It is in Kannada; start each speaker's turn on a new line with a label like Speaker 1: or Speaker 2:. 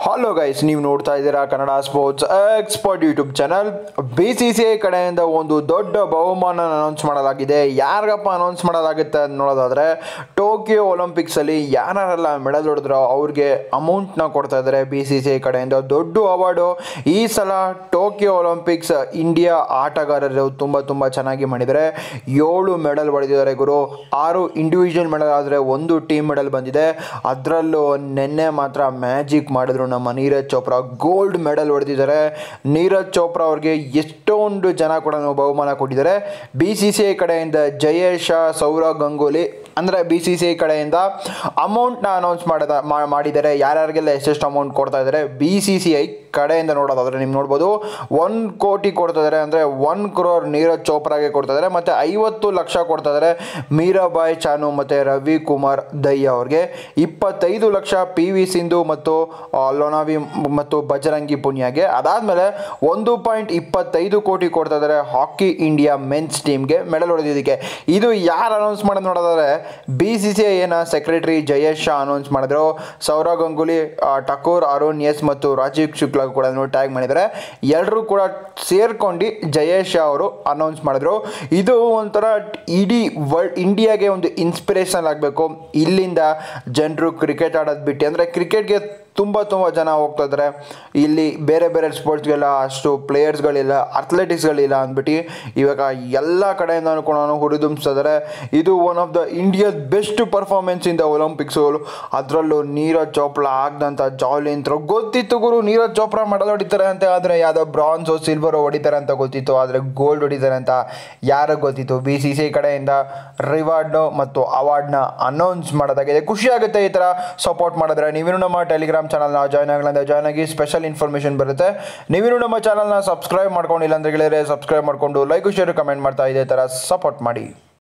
Speaker 1: ಹಲೋ ಗೈಸ್ ನೀವು ನೋಡ್ತಾ ಇದ್ದೀರಾ Kannada sports expert YouTube channel B C C I ಕಡೆಯಿಂದ ಒಂದು ದೊಡ್ಡ ಬಹುಮಾನ ಅನೌನ್ಸ್ ಮಾಡಲಾಗಿದೆ ಯಾರಿಗಪ್ಪ ಅನೌನ್ಸ್ ಮಾಡಲಾಗುತ್ತೆ ಅಂತ ನೋಡೋದಾದ್ರೆ ಟೋಕಿಯೋ ಒಲಿಂಪಿಕ್ಸಲ್ಲಿ ಯಾರೆಲ್ಲ ಮೆಡಲ್ ಹೊಡೆದ್ರೋ ಅವ್ರಿಗೆ ಅಮೌಂಟ್ನ ಕೊಡ್ತಾ ಇದ್ದಾರೆ ಬಿ ಸಿ ಸಿ ಐ ಕಡೆಯಿಂದ ದೊಡ್ಡ ಅವಾರ್ಡು ಈ ಸಲ ಟೋಕಿಯೋ ಒಲಿಂಪಿಕ್ಸ್ ಇಂಡಿಯಾ ಆಟಗಾರರು ತುಂಬ ತುಂಬ ಚೆನ್ನಾಗಿ ಮಾಡಿದ್ದಾರೆ ಏಳು ಮೆಡಲ್ ಹೊಡೆದಿದ್ದಾರೆ ಗುರು ಆರು ಇಂಡಿವಿಜುವಲ್ ಮೆಡಲ್ ಆದರೆ ಒಂದು ಟೀಮ್ ಮೆಡಲ್ ಬಂದಿದೆ ಅದರಲ್ಲೂ ನಿನ್ನೆ ಮಾತ್ರ ಮ್ಯಾಜಿಕ್ ಮಾಡಿದ್ರು ನಮ್ಮ ನೀರಜ್ ಚೋಪ್ರಾ ಗೋಲ್ಡ್ ಮೆಡಲ್ ಹೊಡೆದಿದ್ದಾರೆ ನೀರಜ್ ಚೋಪ್ರಾ ಅವ್ರಿಗೆ ಎಷ್ಟೊಂದು ಜನ ಕೂಡ ಬಹುಮಾನ ಕೊಟ್ಟಿದ್ದಾರೆ ಬಿ ಸಿ ಸಿ ಐ ಕಡೆಯಿಂದ ಜಯೇಶ ಸೌರವ್ ಗಂಗೂಲಿ ಅಂದರೆ ಬಿ ಸಿ ಸಿ ಐ ಕಡೆಯಿಂದ ಅಮೌಂಟ್ನ ಅನೌನ್ಸ್ ಮಾಡಿದ ಮಾ- ಮಾಡಿದ್ದಾರೆ ಯಾರ್ಯಾರಿಗೆಲ್ಲ ಎಷ್ಟೆಷ್ಟು ಅಮೌಂಟ್ ಕೊಡ್ತಾ ಇದ್ದಾರೆ ಬಿ ಸಿ ಸಿ ಐ ಕಡೆಯಿಂದ ನೋಡೋದಾದ್ರೆ ನೀವು ನೋಡ್ಬೋದು ಒನ್ ಕೋಟಿ ಕೊಡ್ತಾ ಇದ್ದಾರೆ ಅಂದರೆ ಒನ್ ಕ್ರೋರ್ ನೀರಜ್ ಚೋಪ್ರಾಗೆ ಕೊಡ್ತಾ ಇದ್ದಾರೆ ಮತ್ತು ಐವತ್ತು ಲಕ್ಷ ಕೊಡ್ತಾ ಇದ್ದಾರೆ ಮೀರಾಬಾಯ್ ಚಾನು ಮತ್ತು ರವಿ ಕುಮಾರ್ ದಯ್ಯ ಅವ್ರಿಗೆ ಇಪ್ಪತ್ತೈದು ಲಕ್ಷ ಪಿ ವಿ ಸಿಂಧು ಮತ್ತು ಆ, ಲೋನಾವಿ ಮತ್ತು ಬಜರಂಗಿ ಪುನಿಯಾಗೆ ಅದಾದಮೇಲೆ ಒಂದು ಪಾಯಿಂಟ್ ಇಪ್ಪತ್ತೈದು ಕೋಟಿ ಕೊಡ್ತಾ ಇದ್ದಾರೆ ಹಾಕಿ ಇಂಡಿಯಾ ಮೆನ್ಸ್ ಟೀಮ್ಗೆ ಮೆಡಲ್ ಹೊಡೆದಿದ್ದಕ್ಕೆ ಇದು ಯಾರು ಅನೌನ್ಸ್ ಮಾಡೋದು ನೋಡೋದಾದ್ರೆ ಬಿ ಸಿ ಸಿ ಐನ ಸೆಕ್ರೆಟರಿ ಜಯೇಶ್ ಶಾ ಅನೌನ್ಸ್ ಮಾಡಿದ್ರು ಸೌರವ್ ಗಂಗೂಲಿ ಆ, ಟಕೂರ್ ಅರುಣ್ ಎಸ್ ಮತ್ತು ರಾಜೀವ್ ಶುಕ್ಲಾ ಕೂಡ ಟ್ಯಾಗ್ ಮಾಡಿದ್ದಾರೆ ಎಲ್ಲರೂ ಕೂಡ ಸೇರ್ಕೊಂಡು ಜಯೇಶ್ ಶಾ ಅವರು ಅನೌನ್ಸ್ ಮಾಡಿದ್ರು ಇದು ಒಂಥರ ಇಡೀ ವರ್ಲ್ಡ್ ಇಂಡಿಯಾಗೆ ಒಂದು ಇನ್ಸ್ಪಿರೇಷನ್ ಆಗಬೇಕು ಇಲ್ಲಿಂದ ಜನರು ಕ್ರಿಕೆಟ್ ಆಡೋದು ಬಿಟ್ಟು ಅಂದರೆ ಕ್ರಿಕೆಟ್ಗೆ ತುಂಬ ತುಂಬ ಜನ ಹೋಗ್ತಾ ಇದ್ದಾರೆ ಇಲ್ಲಿ ಬೇರೆ ಬೇರೆ ಸ್ಪೋರ್ಟ್ಸ್ಗೆಲ್ಲ ಅಷ್ಟು ಪ್ಲೇಯರ್ಸ್ಗಳಿಲ್ಲ ಅಥ್ಲೆಟಿಕ್ಸ್ಗಳಿಲ್ಲ ಅಂದ್ಬಿಟ್ಟು ಇವಾಗ ಎಲ್ಲ ಕಡೆಯಿಂದನೂ ಕೂಡ ಹುರಿದುಂಬಿಸ್ತಾ ಇದ್ದಾರೆ ಇದು ಒನ್ ಆಫ್ ದ ಇಂಡಿಯಾದ best performance in the Olympics ಅದರಲ್ಲೂ ನೀರಜ್ ಚೋಪ್ರಾ ಆಗದಂಥ ಜಾವ್ಲಿನ್ ಥ್ರೋ ಗೊತ್ತಿತ್ತು ಗುರು ನೀರಜ್ ಚೋಪ್ರಾ ಮೆಡಲ್ ಹೊಡಿತಾರೆ ಅಂತ ಆದರೆ ಯಾವುದೋ ಬ್ರಾನ್ಸು ಸಿಲ್ವರ್ ಹೊಡಿತಾರೆ ಅಂತ ಗೊತ್ತಿತ್ತು ಆದರೆ ಗೋಲ್ಡ್ ಹೊಡಿತಾರೆ ಅಂತ ಯಾರಿಗೆ ಗೊತ್ತಿತ್ತು ಬಿ ಸಿ ಸಿ ಕಡೆಯಿಂದ ರಿವಾರ್ಡ್ನು ಮತ್ತು ಅವಾರ್ಡ್ನ ಅನೌನ್ಸ್ ಮಾಡೋದಾಗಿದೆ ಖುಷಿ ಆಗುತ್ತೆ ಈ ಥರ ಸಪೋರ್ಟ್ ಮಾಡಿದ್ರೆ ನೀವೇನು ನಮ್ಮ ಟೆಲಿಗ್ರಾಮ್ ಚಾನಲ್ನ ಜಾಯ್ನ್ ಆಗಲಿಂದ ಜಾಯ್ನ್ ಆಗಿ ಸ್ಪೆಷಲ್ ಇನ್ಫಾರ್ಮೇಷನ್ ಬರುತ್ತೆ ನೀವೇನು ನಮ್ಮ ಚಾನಲ್ನ ಸಬ್ಸ್ಕ್ರೈಬ್ ಮಾಡ್ಕೊಂಡಿಲ್ಲ ಅಂದರೆ ಗೆಳೆಯರೆ ಸಬ್ಸ್ಕ್ರೈಬ್ ಮಾಡಿಕೊಂಡು ಲೈಕ್ ಶೇರ್ ಕಮೆಂಟ್ ಮಾಡ್ತಾ ಇದೇ ಥರ ಸಪೋರ್ಟ್ ಮಾಡಿ